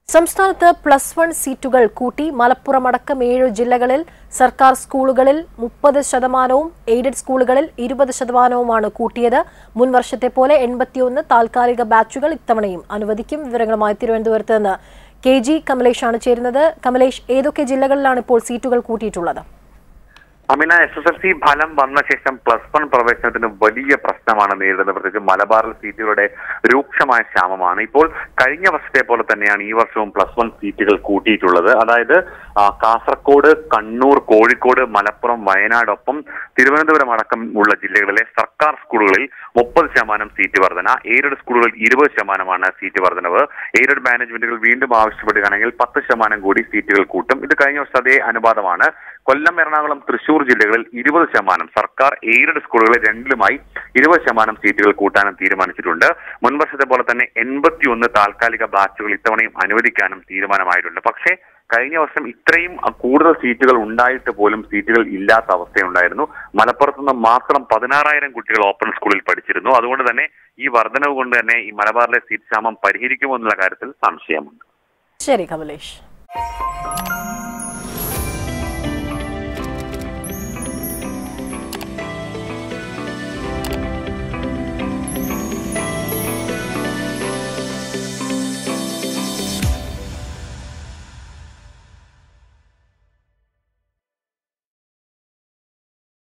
സംസ്ഥാനത്ത് plus one സീറ്റുകൾ കൂട്ടി മലപ്പുറം അടക്കം ഏഴ് ജില്ലകളിൽ സർക്കാർ സ്കൂളുകളിൽ മുപ്പത് ശതമാനവും എയ്ഡഡ് സ്കൂളുകളിൽ ഇരുപത് ശതമാനവുമാണ് കൂട്ടിയത് മുൻ വർഷത്തെ പോലെ എൺപത്തിയൊന്ന് താൽക്കാലിക ബാച്ചുകൾ ഇത്തവണയും അനുവദിക്കും വിവരങ്ങളുമായി തിരുവനന്തപുരത്ത് നിന്ന് കെ ജി കമലേഷാണ് ചേരുന്നത് കമലേഷ് ഏതൊക്കെ ജില്ലകളിലാണ് ഇപ്പോൾ സീറ്റുകൾ കൂട്ടിയിട്ടുള്ളത് Amina S S L C ഫലം വന്ന ശേഷം പ്ലസ് വൺ പ്രവേശനത്തിന് വലിയ പ്രശ്നമാണ് നേരിടുന്നത് പ്രത്യേകിച്ച് മലബാറിൽ സീറ്റുകളുടെ രൂക്ഷമായ ക്ഷാമമാണ് ഇപ്പോൾ കഴിഞ്ഞ വർഷത്തെ പോലെ തന്നെയാണ് ഈ വർഷവും പ്ലസ് വൺ സീറ്റുകൾ കൂട്ടിയിട്ടുള്ളത് അതായത് ആ, കാസർഗോഡ് കണ്ണൂർ കോഴിക്കോട് മലപ്പുറം വയനാടൊപ്പം തിരുവനന്തപുരം അടക്കം ഉള്ള ജില്ലകളിലെ സർക്കാർ സ്കൂളുകളിൽ മുപ്പത് ശതമാനം സീറ്റ് വർധന എയ്ഡഡ് സ്കൂളുകളിൽ ഇരുപത് ശതമാനമാണ് സീറ്റ് വർധനവ് എയ്ഡഡ് മാനേജ്മെന്റുകൾ വീണ്ടും ആവശ്യപ്പെടുകയാണെങ്കിൽ പത്ത് ശതമാനം കൂടി സീറ്റുകൾ കൂട്ടും ഇത് കഴിഞ്ഞ വർഷം അതേ അനുപാതമാണ് കൊല്ലം എറണാകുളം തൃശൂർ ജില്ലകളിൽ ഇരുപത് ശതമാനം സർക്കാർ എയ്ഡഡ് സ്കൂളുകളിൽ രണ്ടിലുമായി ഇരുപത് ശതമാനം സീറ്റുകൾ കൂട്ടാനും തീരുമാനിച്ചിട്ടുണ്ട് മുൻവർഷത്തെ പോലെ തന്നെ എൺപത്തിയൊന്ന് താൽക്കാലിക ബാച്ചുകൾ ഇത്തവണയും അനുവദിക്കാനും തീരുമാനമായിട്ടുണ്ട് പക്ഷേ കഴിഞ്ഞ വർഷം ഇത്രയും അഹ്, കൂടുതൽ സീറ്റുകൾ ഉണ്ടായിട്ട് പോലും സീറ്റുകൾ ഇല്ലാത്ത അവസ്ഥയുണ്ടായിരുന്നു മലപ്പുറത്ത് നിന്ന് മാത്രം പതിനാറായിരം കുട്ടികൾ ഓപ്പൺ സ്കൂളിൽ പഠിച്ചിരുന്നു അതുകൊണ്ട് തന്നെ ഈ വർധനവ് കൊണ്ട് തന്നെ ഈ മലബാറിലെ സീറ്റ് ക്ഷാമം പരിഹരിക്കുമോ എന്നുള്ള കാര്യത്തിൽ സംശയമുണ്ട് ശരി കമലേഷ്